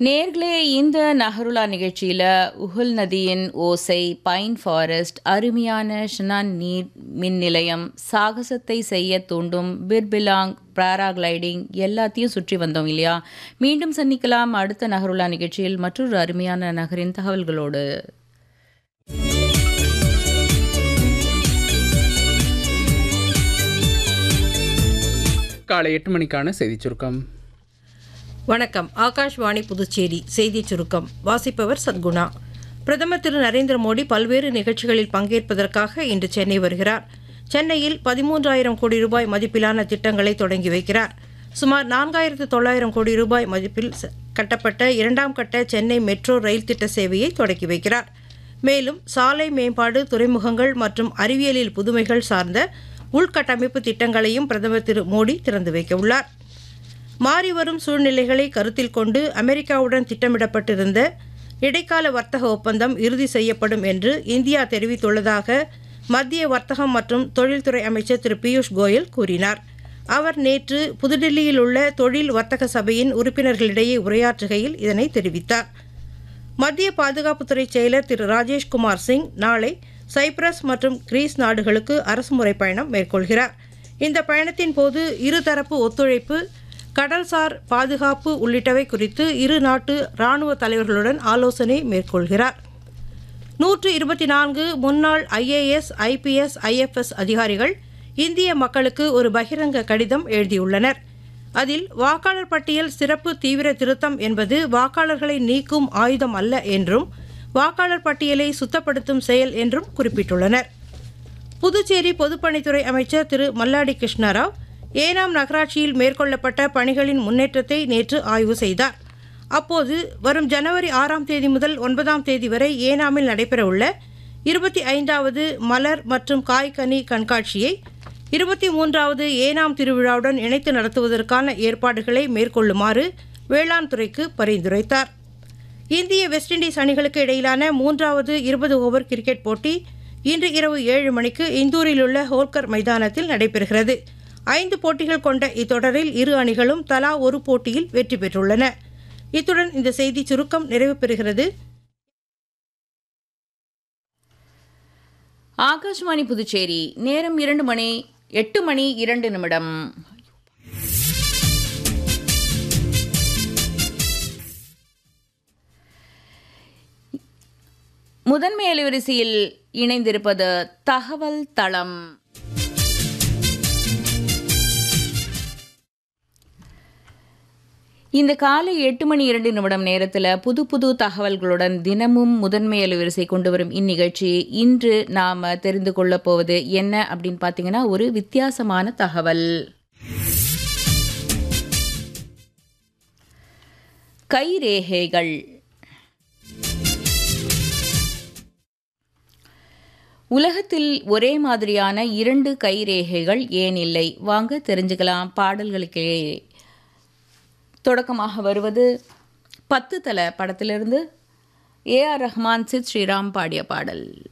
நேர்களே இந்த நஹருலா நிகழ்ச்சியில் உஹுல் நதியின் ஓசை பைன் ஃபாரஸ்ட் அருமையான ஷனான் நீர் மின் நிலையம் சாகசத்தை செய்ய தூண்டும் பிர்பிலாங் பேராகிளைடிங் எல்லாத்தையும் சுற்றி வந்தோம் இல்லையா மீண்டும் சந்திக்கலாம் அடுத்த நஹருலா நிகழ்ச்சியில் மற்றொரு அருமையான நகரின் தகவல்களோடு காலை எட்டு மணிக்கான செய்திச் சுருக்கம் வணக்கம் ஆகாஷ்வாணி புதுச்சேரி செய்திச் சுருக்கம் வாசிப்பவர் சத்குணா பிரதமர் திரு நரேந்திர மோடி பல்வேறு நிகழ்ச்சிகளில் பங்கேற்பதற்காக இன்று சென்னை வருகிறார் சென்னையில் பதிமூன்றாயிரம் கோடி ரூபாய் மதிப்பிலான திட்டங்களை தொடங்கி வைக்கிறார் சுமார் நான்காயிரத்து தொள்ளாயிரம் கோடி ரூபாய் மதிப்பில் ச- கட்டப்பட்ட இரண்டாம் கட்ட சென்னை மெட்ரோ ரயில் திட்ட சேவையை தொடங்கி வைக்கிறார் மேலும் சாலை மேம்பாடு துறைமுகங்கள் மற்றும் அறிவியலில் புதுமைகள் சார்ந்த உள்கட்டமைப்பு திட்டங்களையும் பிரதமர் திரு மோடி திறந்து வைக்க உள்ளார் மாறிவரும் சூழ்நிலைகளை கருத்தில் கொண்டு அமெரிக்காவுடன் திட்டமிடப்பட்டிருந்த இடைக்கால வர்த்தக ஒப்பந்தம் இறுதி செய்யப்படும் என்று இந்தியா தெரிவித்துள்ளதாக மத்திய வர்த்தகம் மற்றும் தொழில்துறை அமைச்சர் திரு பியூஷ் கோயல் கூறினார் அவர் நேற்று புதுடில்லியில் உள்ள தொழில் வர்த்தக சபையின் உறுப்பினர்களிடையே உரையாற்றுகையில் இதனை தெரிவித்தார் மத்திய பாதுகாப்புத்துறை செயலர் திரு ராஜேஷ்குமார் சிங் நாளை சைப்ரஸ் மற்றும் கிரீஸ் நாடுகளுக்கு அரசுமுறை பயணம் மேற்கொள்கிறார் இந்த பயணத்தின் போது இருதரப்பு ஒத்துழைப்பு கடல்சார் பாதுகாப்பு உள்ளிட்டவை குறித்து இரு நாட்டு இராணுவ தலைவர்களுடன் ஆலோசனை மேற்கொள்கிறார் நூற்று இருபத்தி நான்கு முன்னாள் ஐஏஎஸ் ஐபிஎஸ் ஐஎஃப்எஸ் அதிகாரிகள் இந்திய மக்களுக்கு ஒரு பகிரங்க கடிதம் எழுதியுள்ளனர் அதில் வாக்காளர் பட்டியல் சிறப்பு தீவிர திருத்தம் என்பது வாக்காளர்களை நீக்கும் ஆயுதம் அல்ல என்றும் வாக்காளர் பட்டியலை சுத்தப்படுத்தும் செயல் என்றும் குறிப்பிட்டுள்ளனர் புதுச்சேரி பொதுப்பணித்துறை அமைச்சர் திரு மல்லாடி கிருஷ்ணராவ் ஏனாம் நகராட்சியில் மேற்கொள்ளப்பட்ட பணிகளின் முன்னேற்றத்தை நேற்று ஆய்வு செய்தார் அப்போது வரும் ஜனவரி ஆறாம் தேதி முதல் ஒன்பதாம் தேதி வரை ஏனாமில் நடைபெறவுள்ள இருபத்தி ஐந்தாவது மலர் மற்றும் காய்கனி கண்காட்சியை இருபத்தி மூன்றாவது ஏனாம் திருவிழாவுடன் இணைத்து நடத்துவதற்கான ஏற்பாடுகளை மேற்கொள்ளுமாறு வேளாண் துறைக்கு பரிந்துரைத்தார் இந்திய வெஸ்ட் இண்டீஸ் அணிகளுக்கு இடையிலான மூன்றாவது இருபது ஓவர் கிரிக்கெட் போட்டி இன்று இரவு ஏழு மணிக்கு இந்தூரில் உள்ள ஹோல்கர் மைதானத்தில் நடைபெறுகிறது ஐந்து போட்டிகள் கொண்ட இத்தொடரில் இரு அணிகளும் தலா ஒரு போட்டியில் வெற்றி பெற்றுள்ளன இத்துடன் இந்த செய்தி சுருக்கம் நிறைவு பெறுகிறது ஆகாஷ்வாணி புதுச்சேரி நேரம் இரண்டு மணி எட்டு மணி இரண்டு நிமிடம் முதன்மை அலைவரிசையில் இணைந்திருப்பது தகவல் தளம் இந்த காலை எட்டு மணி இரண்டு நிமிடம் நேரத்தில் புது புது தகவல்களுடன் தினமும் முதன்மை அலைவரிசை கொண்டு வரும் இந்நிகழ்ச்சி இன்று நாம் தெரிந்து கொள்ளப் போவது என்ன அப்படின்னு பார்த்தீங்கன்னா ஒரு வித்தியாசமான தகவல் கைரேகைகள் உலகத்தில் ஒரே மாதிரியான இரண்டு கைரேகைகள் ஏன் இல்லை வாங்க தெரிஞ்சுக்கலாம் பாடல்களுக்கு தொடக்கமாக வருவது பத்து தல படத்திலிருந்து ஏ ஆர் ரஹ்மான் சித் ஸ்ரீராம் பாடிய பாடல்